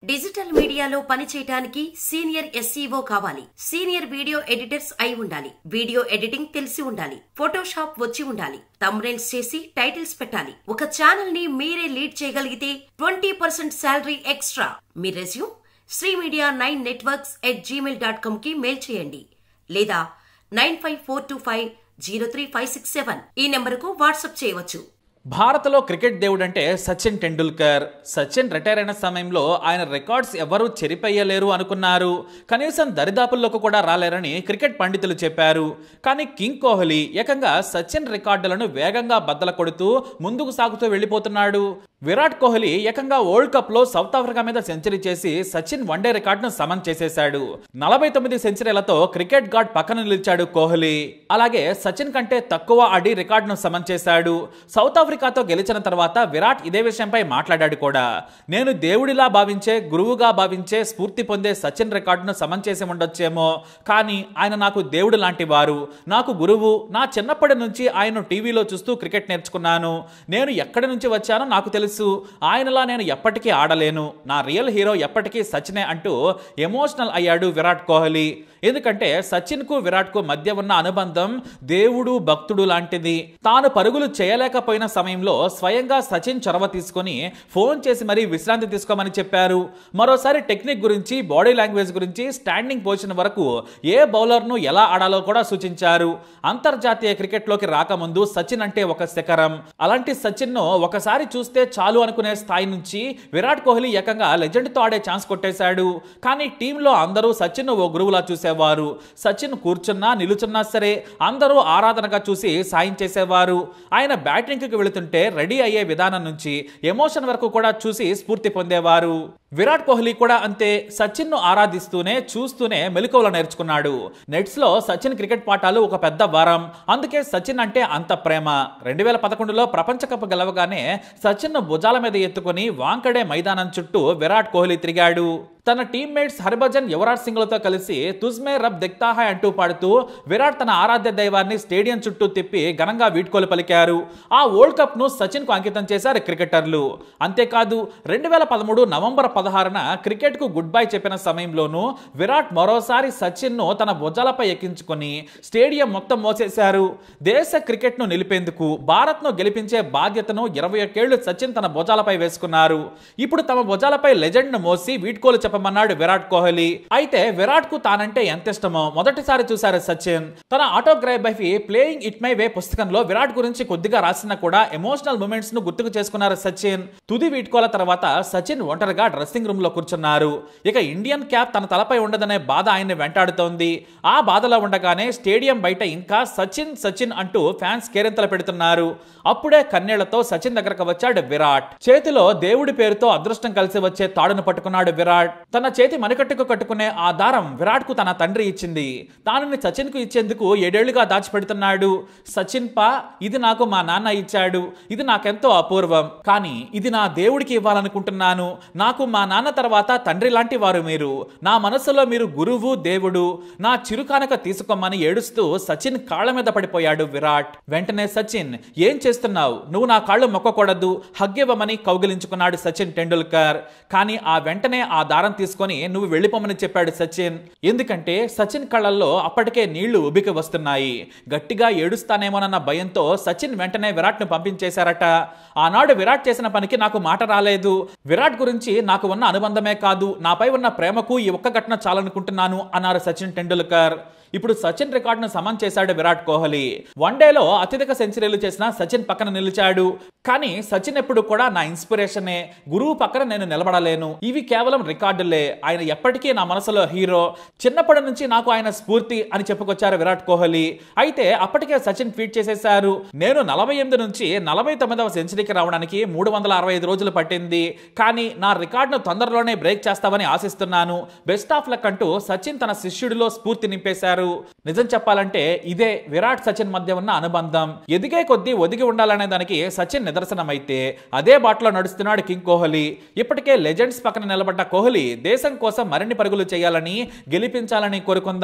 digital మీడియాలో పనిచేయటానికి senior SEO కావాలి సీనియర్ వీడియో ఎడిటర్స్ అయి ఉండాలి వీడియో ఎడిటింగ్ తెలిసి ఉండాలి ఫోటోషాప్ వచ్చి ఉండాలి తమ్రైల్స్ చేసి టైటిల్స్ పెట్టాలి ఒక ఛానల్ ని మీరే లీడ్ చేయగలిగితే ట్వంటీ పర్సెంట్ శాలరీ ఎక్స్ట్రా మీ resume Sri media nine networks at Gmail dot com కి మెయిల్ చేయండి లేదా nine five four two five zero three five six seven ఈ నెంబర్కు వాట్సాప్ చేయవచ్చు భారత్లో క్రికెట్ దేవుడు అంటే సచిన్ టెండూల్కర్ సచిన్ రిటైర్ అయిన సమయంలో ఆయన రికార్డ్స్ ఎవరూ చెరిపేయలేరు అనుకున్నారు కనీసం దరిదాపుల్లోకి కూడా రాలేరని క్రికెట్ పండితులు చెప్పారు కానీ కింగ్ కోహ్లీ ఏకంగా సచిన్ రికార్డులను వేగంగా బద్దల కొడుతూ ముందుకు సాగుతూ వెళ్ళిపోతున్నాడు విరాట్ కోహ్లీ ఏకంగా వరల్డ్ కప్ లో సౌత్ ఆఫ్రికా మీద సెంచరీ చేసి సచిన్ వన్డే రికార్డును సమన్ చేసేశాడు నలభై తొమ్మిది సెంచరీలతో క్రికెట్ గాడ్ పక్కన నిలిచాడు కోహ్లీ అలాగే సచిన్ కంటే తక్కువ ఆడి రికార్డును సమన్ చేశాడు సౌత్ ఆఫ్రికాతో గెలిచిన తర్వాత విరాట్ ఇదే విషయంపై మాట్లాడాడు కూడా నేను దేవుడిలా భావించే గురువుగా భావించే స్ఫూర్తి పొందే సచిన్ రికార్డును సమన్ చేసి ఉండొచ్చేమో కానీ ఆయన నాకు దేవుడు లాంటి వారు నాకు గురువు నా చిన్నప్పటి నుంచి ఆయన టీవీలో చూస్తూ క్రికెట్ నేర్చుకున్నాను నేను ఎక్కడి నుంచి వచ్చానో నాకు తెలుసు ఆయనలా నేను ఎప్పటికీ ఆడలేను నా రియల్ హీరో ఎప్పటికీ సచినే అంటూ ఎమోషనల్ అయ్యాడు విరాట్ కోహ్లీ ఎందుకంటే సచిన్కు విరాట్కు మధ్య ఉన్న అనుబంధం దేవుడు భక్తుడు లాంటిది తాను పరుగులు చేయలేకపోయిన సమయంలో స్వయంగా సచిన్ చొరవ తీసుకొని ఫోన్ చేసి మరీ విశ్రాంతి తీసుకోమని చెప్పారు మరోసారి టెక్నిక్ గురించి బాడీ లాంగ్వేజ్ గురించి స్టాండింగ్ పొజిషన్ వరకు ఏ బౌలర్ను ఎలా ఆడాలో కూడా సూచించారు అంతర్జాతీయ క్రికెట్లోకి రాకముందు సచిన్ అంటే ఒక శిఖరం అలాంటి సచిన్ను ఒకసారి చూస్తే చాలు అనుకునే స్థాయి నుంచి విరాట్ కోహ్లీ ఏకంగా లెజెండ్తో ఆడే ఛాన్స్ కొట్టేశాడు కానీ టీంలో అందరూ సచిన్ ఓ గురువులా చూసేవారు సచిన్ కూర్చున్నా నిలుచున్నా సరే అందరూ ఆరాధనగా చూసి సాయం చేసేవారు ఆయన బ్యాటింగ్కి వెళుతుంటే రెడీ అయ్యే విధానం నుంచి ఎమోషన్ వరకు కూడా చూసి స్ఫూర్తి పొందేవారు విరాట్ కోహ్లీ కూడా అంతే సచిన్ను ఆరాధిస్తూనే చూస్తూనే మెలకువలు నేర్చుకున్నాడు నెట్స్లో సచిన్ క్రికెట్ పాఠాలు ఒక పెద్ద వరం అందుకే సచిన్ అంటే అంత ప్రేమ రెండు వేల పదకొండులో ప్రపంచ కప్ గెలవగానే సచిన్ను భుజాల మీద ఎత్తుకుని వాంకడే మైదానం చుట్టూ విరాట్ కోహ్లీ తిరిగాడు తన టీమ్మేట్స్ హర్భజన్ యువరాజ్ సింగ్లతో కలిసి తుజ్మే రబ్ దిక్తా హై అంటూ పాడుతూ విరాట్ తన ఆరాధ్య దైవాన్ని స్టేడియం చుట్టూ తిప్పి ఘనంగా వీడ్కోలు పలికారు ఆ వరల్డ్ కప్ ను సచిన్ కు అంకితం చేశారు క్రికెటర్లు అంతేకాదు రెండు వేల పదమూడు నవంబర్ పదహారున క్రికెట్ కు గుడ్ బై చెప్పిన సమయంలోనూ విరాట్ మరోసారి సచిన్ ను తన భుజాలపై ఎక్కించుకొని స్టేడియం మొత్తం మోసేశారు దేశ క్రికెట్ ను నిలిపేందుకు భారత్ ను గెలిపించే బాధ్యతను ఇరవై ఒక్కేళ్లు సచిన్ తన భుజాలపై వేసుకున్నారు ఇప్పుడు తమ భుజాలపై లెజెండ్ ను మోసి వీడ్కోలు చెప్పమన్నాడు విరాట్ కోహ్లీ అయితే విరాట్ కు తానంటే ఎంత ఇష్టమో మొదటిసారి చూశారు సచిన్ తన autobiography playing it my way పుస్తకంలో విరాట్ గురించి కొద్దిగా రాసినా కూడా ఎమోషనల్ మూమెంట్స్ ను గుర్తుకు చేసుకున్నారు సచిన్ తుది వీడ్కోల తర్వాత సచిన్ ఒంటరిగా డ్రెస్సింగ్ రూమ్ లో కూర్చున్నారు ఇక ఇండియన్ క్యాప్ తన తలపై ఉండదనే బాధ ఆయన్ని వెంటాడుతోంది ఆ బాధలో ఉండగానే స్టేడియం బయట ఇంకా సచిన్ సచిన్ అంటూ ఫ్యాన్స్ కేరింతలు పెడుతున్నారు అప్పుడే కన్నీళ్లతో సచిన్ దగ్గరకు వచ్చాడు విరాట్ చేతిలో దేవుడి పేరుతో అదృష్టం కలిసి వచ్చే తాడును పట్టుకున్నాడు విరాట్ తన చేతి మణికట్టుకు కట్టుకునే ఆ దారం విరాట్ కు తన తండ్రి ఇచ్చింది దానిని సచిన్ కు ఇచ్చేందుకు ఏడేళ్లుగా దాచిపెడుతున్నాడు సచిన్ పా ఇది నాకు మా నాన్న ఇచ్చాడు ఇది నాకెంతో అపూర్వం కానీ ఇది నా దేవుడికి ఇవ్వాలనుకుంటున్నాను నాకు మా నాన్న తర్వాత తండ్రి లాంటి వారు మీరు నా మనసులో మీరు గురువు దేవుడు నా చిరుకానక తీసుకోమని ఏడుస్తూ సచిన్ కాళ్ళ మీద పడిపోయాడు విరాట్ వెంటనే సచిన్ ఏం చేస్తున్నావు నువ్వు నా కాళ్ళు మొక్కకూడదు హగ్గివ్వమని కౌగిలించుకున్నాడు సచిన్ టెండూల్కర్ కానీ ఆ వెంటనే ఆ దారం తీసుకొని నువ్వు వెళ్ళిపోమని చెప్పాడు సచిన్ ఎందుకంటే సచిన్ కళ్ళల్లో అప్పటికే నీళ్లు ఉబికి వస్తున్నాయి గట్టిగా ఏడుస్తానేమోనన్న భయంతో సచిన్ వెంటనే విరాట్ను పంపించేశారట ఆనాడు విరాట్ చేసిన పనికి నాకు మాట రాలేదు విరాట్ గురించి నాకు ఉన్న అనుబంధమే కాదు నాపై ఉన్న ప్రేమకు ఈ ఒక్క ఘటన చాలనుకుంటున్నాను అన్నారు సచిన్ టెండూల్కర్ ఇప్పుడు సచిన్ రికార్డును సమన్ చేశాడు విరాట్ కోహ్లీ వన్డేలో అత్యధిక సెంచరీలు చేసిన సచిన్ పక్కన నిలిచాడు కానీ సచిన్ ఎప్పుడు కూడా నా ఇన్స్పిరేషనే గురువు పక్కన నేను నిలబడలేను ఇవి కేవలం రికార్డులే ఆయన ఎప్పటికీ నా మనసులో హీరో చిన్నప్పటి నుంచి నాకు ఆయన స్ఫూర్తి అని చెప్పుకొచ్చారు విరాట్ కోహ్లీ అయితే అప్పటికే సచిన్ ట్వీట్ చేసేశారు నేను నలభై ఎనిమిది నుంచి నలభై తొమ్మిదవ సెంచరీకి రావడానికి మూడు వందల అరవై ఐదు రోజులు పట్టింది కానీ నా రికార్డును తొందరలోనే బ్రేక్ చేస్తామని ఆశిస్తున్నాను బెస్ట్ ఆఫ్ లక్ అంటూ సచిన్ తన శిష్యుడిలో స్ఫూర్తి నింపేశారు నిజం చెప్పాలంటే ఇదే విరాట్ సచిన్ మధ్య ఉన్న అనుబంధం ఎదిగే కొద్దీ ఒదిగి ఉండాలనే దానికి సచిన్ నిదర్శనమైతే అదే బాటలో నడుస్తున్నాడు కింగ్ కోహ్లీ ఇప్పటికే లెజెండ్స్ పక్కన నిలబడ్డ కోహ్లీ దేశం కోసం మరిన్ని పరుగులు చేయాలని గెలిపించాలని కోరుకుందాం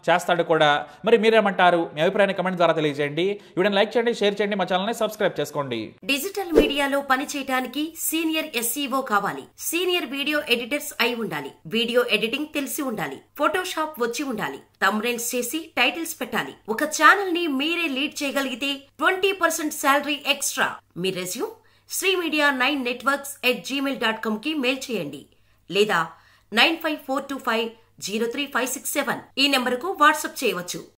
చేస్తాడు కూడా మరి మీరేమంటారు మీ అభిప్రాయాన్ని కమెంట్ ద్వారా తెలియజేయండి వీడియోని లైక్ చేయండి షేర్ చేయండి మా ఛానల్ని సబ్స్క్రైబ్ చేసుకోండి డిజిటల్ మీడియాలో పనిచేయటానికి సీనియర్ ఎస్ఈఓ కావాలి సీనియర్ వీడియో ఎడిటర్స్ అయి ఉండాలి వీడియో ఎడిటింగ్ తెలిసి ఉండాలి ఫోటోషాప్ వచ్చి ఉండాలి తమ్రైన్స్ చేసి టైటిల్స్ పెట్టాలి ఒక ఛానల్ ని మీరే లీడ్ చేయగలిగితే ట్వంటీ పర్సెంట్ శాలరీ ఎక్స్ట్రా మీ resume Sri media nine networks at Gmail dot com కి మెయిల్ చేయండి లేదా nine five four two five zero three five six seven ఈ నెంబరుకు వాట్సాప్ చేయవచ్చు